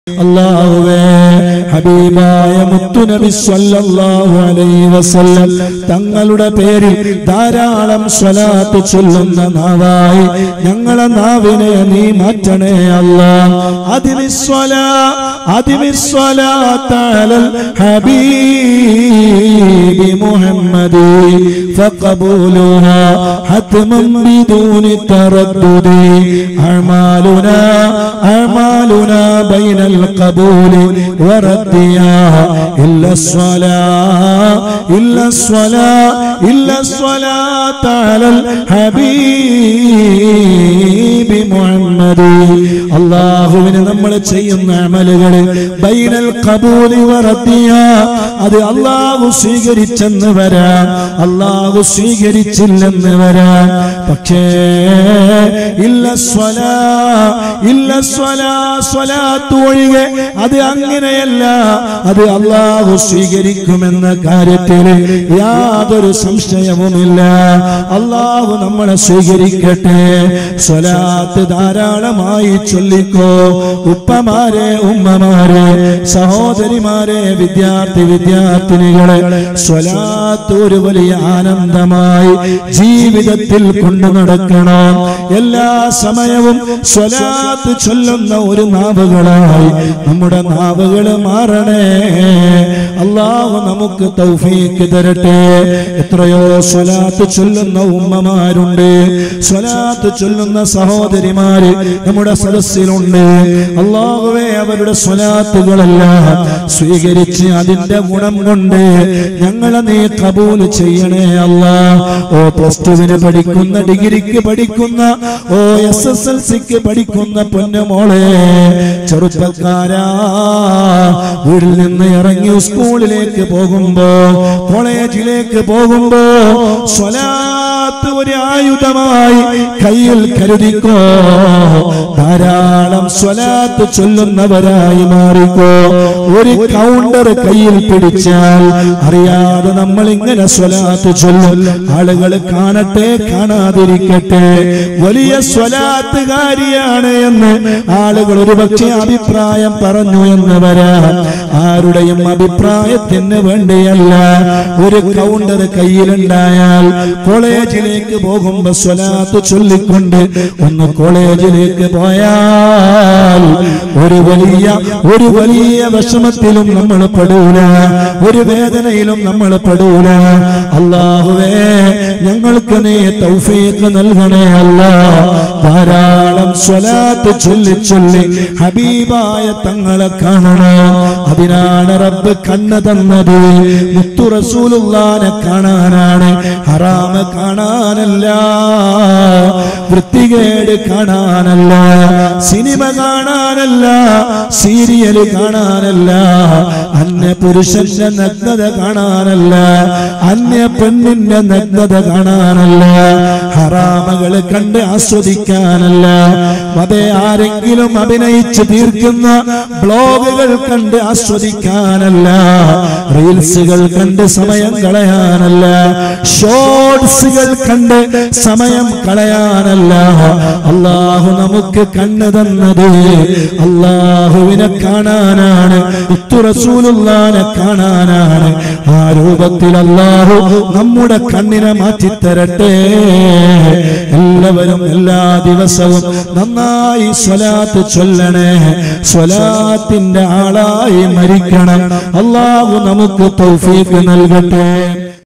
അള്ളാഹുവേ ഹബീബായ മുത്തുനബി സല്ലല്ലാഹു അലൈഹി വസല്ലം തങ്ങളുടെ പേരിൽ ധാരാളം സ്വലാത്ത് ചൊല്ലുന്ന നാവായി ഞങ്ങളെ നാവിനെ നീ മാറ്റണേ അല്ലാ അതിന് സ്വലാ അതിന് സ്വലാത്തലൽ ഹബീബി മുഹമ്മദി فقبولها حتما بدون تردد أعمالنا أعمالنا بين القبول وردها إلا الصلاة إلا الصلاة إلا الصلاة على الحبيب محمد അള്ളാഹുവിന് നമ്മൾ ചെയ്യുന്ന അമലുകൾ ബൈനൽ കബൂലി വറത്തിയ അത് അള്ളാഹു സ്വീകരിച്ചെന്ന് വരാം അള്ളാഹു സ്വീകരിച്ചില്ലെന്ന് വരാം പക്ഷേ ഇല്ല സ്വലാ ഇല്ല സ്വലാ സ്വലാത്ത് ഒഴികെ അത് അങ്ങനെയല്ല അത് അള്ളാഹു സ്വീകരിക്കുമെന്ന കാര്യത്തിൽ യാതൊരു സംശയവുമില്ല അള്ളാഹു നമ്മളെ സ്വീകരിക്കട്ടെ സ്വലാത്ത് ധാരാളമായി ചൊല്ലിക്കോ ഉപ്പമാരെ ഉമ്മമാരെ സഹോദരിമാരെ വിദ്യാർത്ഥി വിദ്യാർത്ഥിനികളെ സ്വലാത്ത് ഒരു വലിയ ആനന്ദമായി ജീവിതത്തിൽ കൊണ്ടു നടക്കണം എല്ലാ സമയവും സ്വലാത്ത് ചൊല്ലുന്ന ഒരു നാവുകളായി നമ്മുടെ നാവുകൾ മാറണേ അള്ളാഹു നമുക്ക് തൗഫീക്ക് തരട്ടെ എത്രയോ സ്വലാത്ത് ചൊല്ലുന്ന ഉമ്മമാരുണ്ട് സ്വലാത്ത് ചൊല്ലുന്ന സഹോദരിമാര് നമ്മുടെ സദസ്സിലുണ്ട് അള്ളാഹുവേ അവരുടെ സ്വലാത്തുകളെല്ലാം സ്വീകരിച്ച് അതിന്റെ ഗുണം കൊണ്ട് ഞങ്ങളെ നീ കബൂൽ ചെയ്യണേ അല്ല ഓ പ്ലസ് ടുവിന് പഠിക്കുന്ന ഡിഗ്രിക്ക് പഠിക്കുന്ന ഓ എസ് എസ് എൽ സിക്ക് പഠിക്കുന്ന പൊന്നുമോളെ ചെറുപ്പക്കാരാ വീട്ടിൽ നിന്ന് ഇറങ്ങി സ്കൂളിലേക്ക് പോകുമ്പോ കോളേജിലേക്ക് പോകുമ്പോ സ്വലാത്ത് ഒരു ആയുധമായി കയ്യിൽ കരുതിക്കോ ധാരാളം സ്വലാത്ത് ചൊല്ലുന്നവരായി മാറിക്കോ ഒരു കൗണ്ടർ കയ്യിൽ പിടിച്ചാൽ അറിയാതെ നമ്മൾ ഇങ്ങനെ സ്വലാത്ത് ചൊല്ലും ആളുകൾ കാണട്ടെ കാണാതിരിക്കട്ടെ വലിയ സ്വലാത്തുകാരിയാണ് എന്ന് ആളുകൾ ഒരുപക്ഷെ അഭിപ്രായം പറഞ്ഞു എന്ന് വരാം ആരുടെയും അഭിപ്രായത്തിന് വേണ്ടിയല്ല ഒരു കൗണ്ടർ കയ്യിലുണ്ടായാൽ കോളേജിലേക്ക് പോകുമ്പോ സ്വലാത്ത് ചൊല്ലിക്കൊണ്ട് ഒന്ന് കോളേജിലേക്ക് പോയാൽ ഒരു വലിയ ഒരു വലിയ വിഷമത്തിലും നമ്മൾ പെടൂല ഒരു വേദനയിലും നമ്മൾ പെടൂല അള്ളാഹുവേ ഞങ്ങൾക്ക് നീ തൗഫീഖ് നൽകണേ അല്ല ധാരാളം സ്വലാത്ത് ചൊല്ലി ചൊല്ലി ഹബീബായ തങ്ങളെ കാണണം അതിനാണ് റബ്ബ് കണ്ണ് തന്നത് മുത്തു റസൂലുള്ളാനെ കാണാനാണ് ഹറാമ് കാണാനല്ല വൃത്തികേട് കാണാനല്ല സിനിമ കാണാനല്ല സീരിയൽ കാണാനല്ല അന്യ പുരുഷന്റെ നഗ്നത കാണാനല്ല അന്യ പെണ്ണിന്റെ നഗ്നത കാണാനല്ല ഹറാമകൾ കണ്ട് ആസ്വദിക്കാനല്ല അതേ ആരെങ്കിലും അഭിനയിച്ച് തീർക്കുന്ന ബ്ലോഗുകൾ കണ്ട് ആസ്വദിക്കാനല്ല റീൽസുകൾ കണ്ട് സമയം കളയാനല്ല ഷോർട്സുകൾ കണ്ട് സമയം കളയാനല്ല അള്ളാഹു നമുക്ക് കണ്ണ് തന്നത് അള്ളാഹുവിനെ കാണാനാണ് റസൂലുള്ളാനെ കാണാനാണ് ആ രൂപത്തിൽ അള്ളാഹു നമ്മുടെ കണ്ണിനെ മാറ്റിത്തരട്ടെ എല്ലാവരും എല്ലാ ദിവസവും നന്നായി സ്വലാത്ത് ചൊല്ലണേ സ്വലാത്തിന്റെ ആളായി മരിക്കണം അള്ളാഹു നമുക്ക് തൗഫീഖ് നൽകട്ടെ